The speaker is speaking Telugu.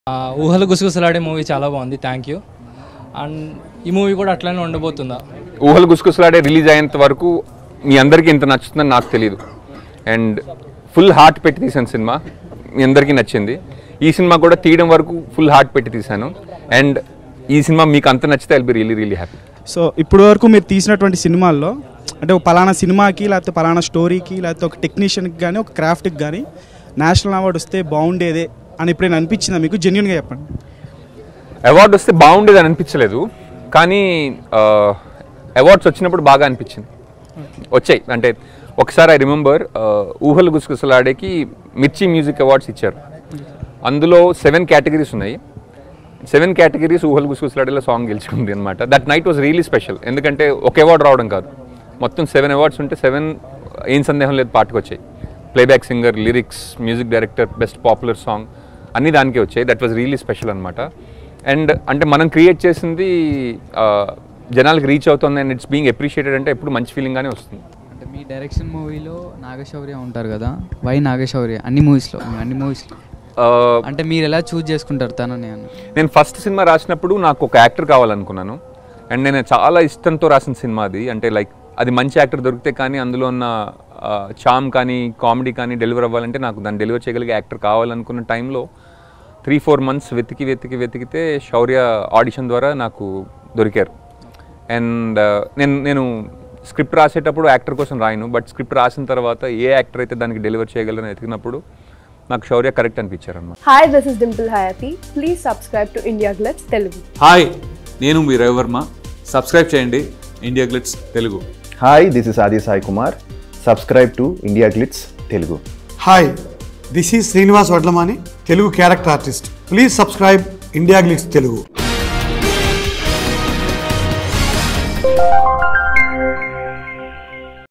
ఆ, ఊహలు గుసగుసలాడే మూవీ చాలా బాగుంది థ్యాంక్ యూ అండ్ ఈ మూవీ కూడా అట్లనే ఉండబోతుందా ఊహలు గుసగుసలాడే రిలీజ్ అయ్యేంత వరకు మీ అందరికీ ఇంత నచ్చుతుందని నాకు తెలియదు అండ్ ఫుల్ హార్ట్ పెట్టి తీసాను సినిమా మీ అందరికీ నచ్చింది ఈ సినిమా కూడా తీయడం వరకు ఫుల్ హార్ట్ పెట్టి తీశాను అండ్ ఈ సినిమా మీకు అంత నచ్చితే I'll be really really happy so ఇప్పటి వరకు మీరు తీసినటువంటి సినిమాల్లో అంటే ఒక పలానా సినిమాకి లేకపోతే పలానా స్టోరీకి లేకపోతే ఒక టెక్నీషియన్కి కానీ ఒక క్రాఫ్ట్కి కానీ నేషనల్ అవార్డు వస్తే బాగుండేదే అని ఎప్పుడైనా అనిపించిందా మీకు జెన్యున్గా చెప్పండి అవార్డు వస్తే బాగుండేది అని అనిపించలేదు కానీ అవార్డ్స్ వచ్చినప్పుడు బాగా అనిపించింది వచ్చాయి అంటే ఒకసారి ఐ రిమెంబర్ ఊహలు గుసగుసలాడేకి మిర్చి మ్యూజిక్ అవార్డ్స్ ఇచ్చారు అందులో సెవెన్ కేటగిరీస్ ఉన్నాయి సెవెన్ కేటగిరీస్ ఊహలు గుసగుసలాడేలో సాంగ్ గెలుచుకుంది అనమాట that night was really special ఎందుకంటే ఒక అవార్డు రావడం కాదు మొత్తం సెవెన్ అవార్డ్స్ ఉంటే సెవెన్ ఏం సందేహం లేదు పాటకు వచ్చాయి playback singer lyrics music director best popular song అన్నీ దానికే వచ్చాయి దట్ వాజ్ రియలీ స్పెషల్ అనమాట అండ్ అంటే మనం క్రియేట్ చేసింది ఆ, జనాలకు రీచ్ అవుతుంది అండ్ ఇట్స్ బీయింగ్ అప్రిషియేటెడ్ అంటే ఎప్పుడు మంచి ఫీలింగ్గానే వస్తుంది అంటే మీ డైరెక్షన్ మూవీలో నాగశౌర్య ఉంటారు కదా వై నాగశౌర్య అన్ని మూవీస్లో అన్ని మూవీస్లో ఆ, అంటే మీరు ఎలా చూజ్ చేసుకుంటారు తను నేను నేను ఫస్ట్ సినిమా రాసినప్పుడు నాకు ఒక యాక్టర్ కావాలనుకున్నాను అండ్ నేను చాలా ఇష్టంతో రాసిన సినిమా అది అంటే లైక్ అది మంచి యాక్టర్ దొరికితే కానీ అందులో ఉన్న చామ్ కానీ కామెడీ కానీ డెలివర్ అవ్వాలంటే నాకు దాన్ని డెలివర్ చేయగలిగే యాక్టర్ కావాలనుకున్న టైంలో త్రీ ఫోర్ మంత్స్ వెతికి వెతికి వెతికితే శౌర్య ఆడిషన్ ద్వారా నాకు దొరికారు అండ్ నేను నేను స్క్రిప్ట్ రాసేటప్పుడు యాక్టర్ కోసం రాయను బట్ స్క్రిప్ట్ రాసిన తర్వాత ఏ యాక్టర్ అయితే దానికి డెలివర్ చేయగలరని వెతికినప్పుడు నాకు శౌర్య కరెక్ట్ అనిపించారు అన్నమాట Hi, this is Dimple Hayati. Please subscribe to India Glitz Telugu. Hi నేను మీ రవివర్మ సబ్స్క్రైబ్ చేయండి India Glitz Telugu hi this is Aadi Sai Kumar subscribe to India Glitz Telugu hi this is Srinivas Vadlamani Telugu character artist please subscribe India Glitz Telugu